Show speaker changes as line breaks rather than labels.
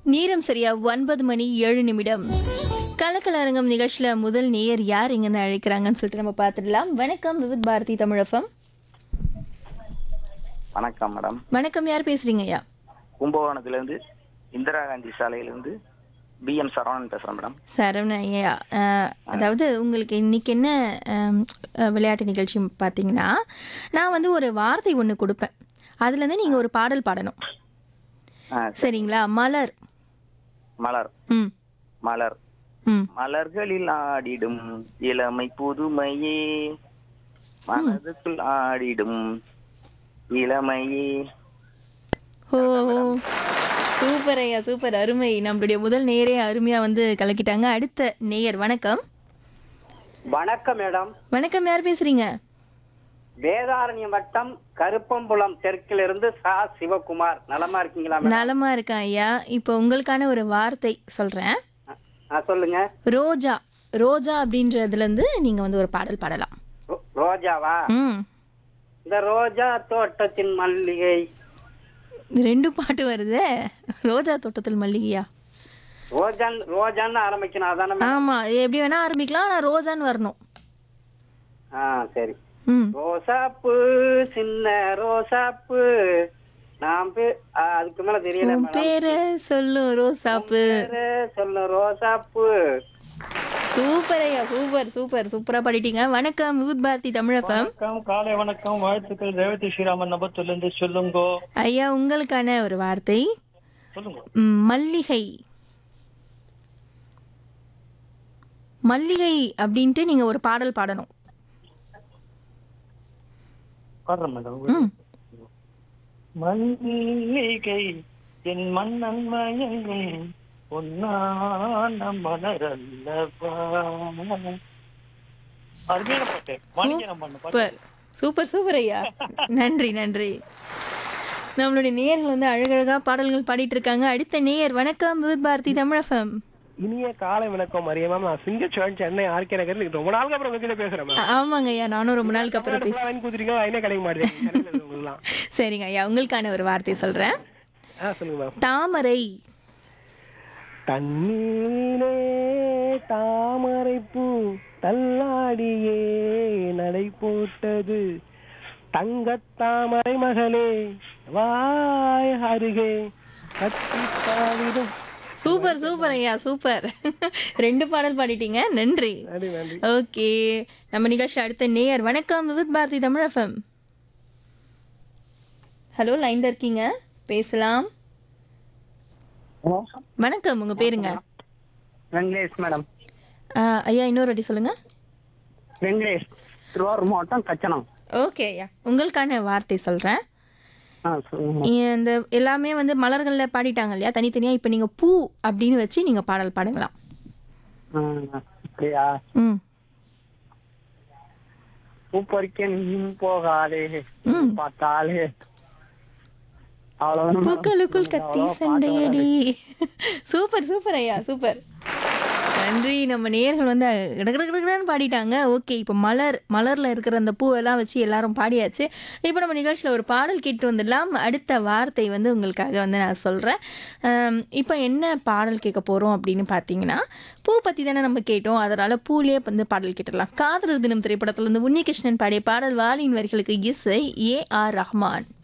நேரம் சரியா ஒன்பது மணி ஏழு நிமிடம் கலக்கலரங்கம் நிகழ்ச்சியில முதல் நேயர் யார் இங்கேருந்து அழைக்கிறாங்கன்னு சொல்லிட்டு நம்ம பார்த்துடலாம் வணக்கம் விவித் பாரதி தமிழகம்
வணக்கம் மேடம்
வணக்கம் யார் பேசுறீங்க ஐயா
கும்பகோணத்திலிருந்து இந்திரா காந்தி சாலையிலிருந்து பி எம் சரவணன் பேசுறேன் மேடம்
சரவணன் ஐயா அஹ், அதாவது உங்களுக்கு இன்னைக்கு என்ன அம், அஹ், விளையாட்டு நிகழ்ச்சி பார்த்தீங்கன்னா நான் வந்து ஒரு வார்த்தை ஒன்று கொடுப்பேன் அதுலேருந்து நீங்கள் ஒரு பாடல் பாடணும்
ஆ,
சரிங்களா மலர்
மலர்
ம்
மலர்
ம்
மலர்களில் ஆடிடும் இளமை புதுமையே மனதுக்குள் ஆடிடும் இளமையே
ஓ ஓ. சூப்பர் ஐயா சூப்பர் அருமை நம்மளுடைய முதல் நேரே அருமையா வந்து கலக்கிட்டாங்க அடுத்த நேயர் வணக்கம்
வணக்கம் மேடம்
வணக்கம் யார் பேசுறீங்க
வேதாரண்யம் வட்டம் கருப்பம்புலம் தெற்கிலிருந்து சா சிவகுமார் நலமா இருக்கீங்களா மேடம்
நலமா இருக்கேன் ஐயா இப்போ உங்களுக்கான ஒரு வார்த்தை சொல்றேன்
ஆ, சொல்லுங்க
ரோஜா ரோஜா அப்படின்றதுல இருந்து நீங்க வந்து ஒரு பாடல் பாடலாம்
ரோ- ரோஜாவா
ம்
இந்த ரோஜா தோட்டத்தின் மல்லிகை
இது ரெண்டு பாட்டு வருதே ரோஜா தோட்டத்தில் மல்லிகையா
ரோஜான் ரோஜான்னு ஆரம்பிக்கணும் அதானே மேடம்?
ஆமா இது எப்படி வேணா ஆரம்பிக்கலாம் ஆனா ரோஜான்னு வரணும்
ஆ சரி
ம்
ரோசாப்பு சின்ன ரோசாப்பு நான் பே- ஆ, அதுக்கு மேல தெரியல
உன்
மேடம்
பேரு சொல்லு ரோசாப்பு
பேரு சொல்லு ரோசாப்பு
சூப்பர் ஐயா சூப்பர் சூப்பர் சூப்பரா பாடிட்டீங்க வணக்கம் விபுத் பாரதி தமிழகம்
வணக்கம் காலை வணக்கம் வாழ்த்துக்கள் ரேவதி ஸ்ரீராமன் நபத்திலிருந்து சொல்லுங்கோ
ஐயா உங்களுக்கான ஒரு வார்த்தை
சொல்லுங்க
ம், மல்லிகை மல்லிகை அப்படின்ட்டு நீங்க ஒரு பாடல் பாடணும்
பாடுறேன் மேடம்
ம்
மல்லிகை என் மன்னன் மயங்கும் பொன்னான மலரல்லவா அருமையான பாட்டு மாணிக்கம் பண்ண பாட்டு
சூப்பர் சூப்பர் சூப்பர் ஐயா நன்றி நன்றி நம்மளுடைய நேயர்கள் வந்து அழகழகா பாடல்கள் பாடிட்டு இருக்காங்க அடுத்த நேயர் வணக்கம் விபுத் பாரதி தமிழகம்
இனிய காலை வணக்கம் மரியா மேம் நான் சிங்கச்சோழன் சென்னை ஆர்கே நகர் ரொம்ப நாளுக்கு அப்புறம் உங்ககிட்ட பேசுறேன் மேம்
ஆமாங்க ஐயா நானும் ரொம்ப நாளுக்கு அப்புறம் பேச
வாங்கி கொடுத்துருக்கீங்க வாங்கினே கிடைக்க மாட்டேங்குது உங்களுக்குலாம்
சரிங்க ஐயா உங்களுக்கான ஒரு வார்த்தை சொல்றேன்
ஆ சொல்லுங்க மேம்
தாமரை
தண்ணீரிலே தாமரை பூ தள்ளாடியே நடை போட்டது தங்கத் தாமரை மகளே வாய் அருகே கத்தி தாவிடும்
சூப்பர் சூப்பர் ஐயா சூப்பர் ரெண்டு பாடல் பாடிட்டீங்க நன்றி
நன்றி நன்றி
ஓகே நம்ம நிகழ்ச்சி அடுத்த நேயர் வணக்கம் விவித் பாரதி தமிழ் எஃப்எம் ஹலோ லைன்ல இருக்கீங்க பேசலாம் வணக்கம் உங்க பேருங்க
வெங்கடேஷ் மேடம்
ஆ, ஐயா இன்னொரு வாட்டி சொல்லுங்க
வெங்கடேஷ் திருவாரூர் மாவட்டம் கச்சனம்
ஓகே ஐயா உங்களுக்கான வார்த்தை சொல்றேன்
ஆ சொல்லுங்க
இந்த எல்லாமே வந்து மலர்கள்ல பாடிட்டாங்க இல்லையா தனித்தனியா இப்போ நீங்க பூ அப்படின்னு வச்சு நீங்க பாடல் பாடுங்களாம்
ஆ, அப்படியா
ம்
பூ பறிக்க நீயும் போகாதே பார்த்தாலே அவ்வளவுதான்
பூக்களுக்குள் கத்தி சண்டையடி சூப்பர் சூப்பர் ஐயா சூப்பர் நன்றி நம்ம நேயர்கள் வந்து கடகடகடன்னு பாடிட்டாங்க ஓகே இப்போ மலர் மலர்ல இருக்கிற அந்த பூவெல்லாம் வச்சு எல்லாரும் பாடியாச்சு இப்போ நம்ம நிகழ்ச்சியில் ஒரு பாடல் கேட்டு வந்துடலாம் அடுத்த வார்த்தை வந்து உங்களுக்காக வந்து நான் சொல்கிறேன் இப்போ என்ன பாடல் கேட்க போகிறோம் அப்படின்னு பார்த்தீங்கன்னா பூ பற்றி தானே நம்ம கேட்டோம் அதனால் பூலேயே வந்து பாடல் கேட்டுடலாம் காதலர் தினம் திரைப்படத்தில் இருந்து உன்னிகிருஷ்ணன் பாடிய பாடல் வாலியின் வரிகளுக்கு இசை ஏ ஆர் ரஹ்மான்